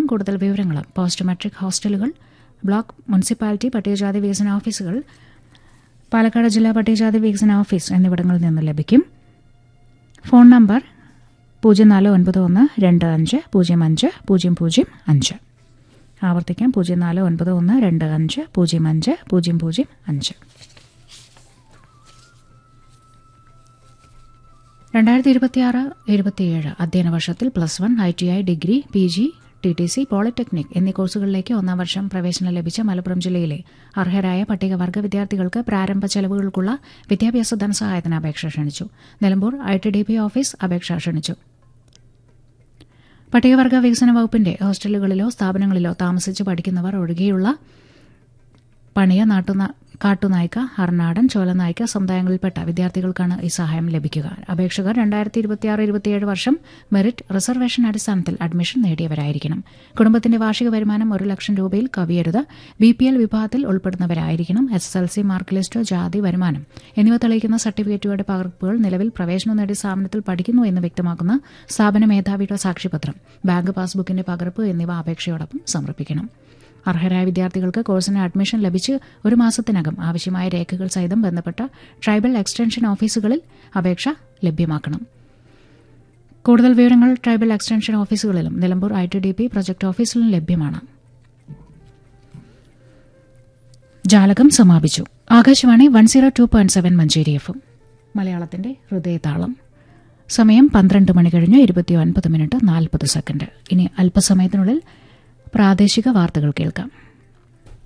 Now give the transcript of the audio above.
കൂടുതൽ വിവരങ്ങളും post matric ഹോസ്റ്റലുകൾ ബ്ലോക്ക് മുനിസിപ്പാലിറ്റി പട്ടികജാതി വികസന ഓഫീസുകൾ പാലക്കാട് ജില്ലാ പട്ടികജാതി വികസന ഓഫീസ് എന്നിവിടങ്ങളിൽ നിന്ന് ലഭിക്കും ഫോൺ നമ്പർ പൂജ്യം നാല് ഒൻപത് ഒന്ന് രണ്ട് അഞ്ച് പൂജ്യം അഞ്ച് പൂജ്യം പൂജ്യം അഞ്ച് ആവർത്തിക്കാം പൂജ്യം നാല് ഒൻപത് ഒന്ന് രണ്ട് അഞ്ച് പൂജ്യം അഞ്ച് പൂജ്യം പൂജ്യം അഞ്ച് രണ്ടായിരത്തി ഇരുപത്തിയാറ് ഇരുപത്തിയേഴ് അധ്യയന വർഷത്തിൽ plus one I T I degree P G T T C polytechnic എന്നീ കോഴ്സുകളിലേക്ക് ഒന്നാം വർഷം പ്രവേശനം ലഭിച്ച മലപ്പുറം ജില്ലയിലെ അർഹരായ പട്ടികവർഗ വിദ്യാർത്ഥികൾക്ക് പ്രാരംഭ ചെലവുകൾക്കുള്ള വിദ്യാഭ്യാസ ധനസഹായത്തിന് അപേക്ഷ ക്ഷണിച്ചു Nilambur I T D P office അപേക്ഷ ക്ഷണിച്ചു പട്ടികവർഗ വികസന വകുപ്പിന്റെ ഹോസ്റ്റലുകളിലോ സ്ഥാപനങ്ങളിലോ താമസിച്ച് പഠിക്കുന്നവർ ഒഴികെയുള്ള പണിയ നാട്ടുന കാട്ടുനായ്ക്ക ഹർനാടൻ ചോലനായ്ക്ക സമുദായങ്ങളിൽപ്പെട്ട വിദ്യാർത്ഥികൾക്കാണ് ഈ സഹായം ലഭിക്കുക അപേക്ഷകർ രണ്ടായിരത്തി ഇരുപത്തിയാറ് ഇരുപത്തിയേഴ് വർഷം മെറിറ്റ് റിസർവേഷൻ അടിസ്ഥാനത്തിൽ അഡ്മിഷൻ നേടിയവരായിരിക്കണം കുടുംബത്തിന്റെ വാർഷിക വരുമാനം ഒരു ലക്ഷം രൂപയിൽ കവിയരുത് ബി പി എൽ വിഭാഗത്തിൽ ഉൾപ്പെടുന്നവരായിരിക്കണം S S L C mark list ജാതി വരുമാനം എന്നിവ തെളിയിക്കുന്ന സർട്ടിഫിക്കറ്റുകളുടെ പകർപ്പുകൾ നിലവിൽ പ്രവേശനം നേടിയ സ്ഥാപനത്തിൽ പഠിക്കുന്നു എന്ന് വ്യക്തമാക്കുന്ന സ്ഥാപന മേധാവിയുടെ സാക്ഷ്യപത്രം ബാങ്ക് പാസ്ബുക്കിന്റെ പകർപ്പ് എന്നിവ അപേക്ഷയോടൊപ്പം സമർപ്പിക്കണം അർഹരായ വിദ്യാർത്ഥികൾക്ക് കോഴ്സിന് അഡ്മിഷൻ ലഭിച്ച് ഒരു മാസത്തിനകം ആവശ്യമായ രേഖകൾ സഹിതം ബന്ധപ്പെട്ട ട്രൈബൽ എക്സ്റ്റൻഷൻ ഓഫീസുകളിൽ അപേക്ഷ ലഭ്യമാക്കണം കൂടുതൽ വിവരങ്ങൾ ട്രൈബൽ എക്സ്റ്റൻഷൻ ഓഫീസുകളിലും Nilambur I T D P project ഓഫീസിലും ലഭ്യമാണ് ജാലകം സമാപിച്ചു Akashvani one zero two point seven Manjeri എഫും മലയാളത്തിന്റെ ഹൃദയതാളം സമയം പന്ത്രണ്ട് മണി കഴിഞ്ഞ് ഇരുപത്തി ഒൻപത് മിനിറ്റ് നാൽപ്പത് സെക്കൻഡ് ഇനി അല്പസമയത്തിനുള്ളിൽ പ്രാദേശിക വാർത്തകൾ കേൾക്കാം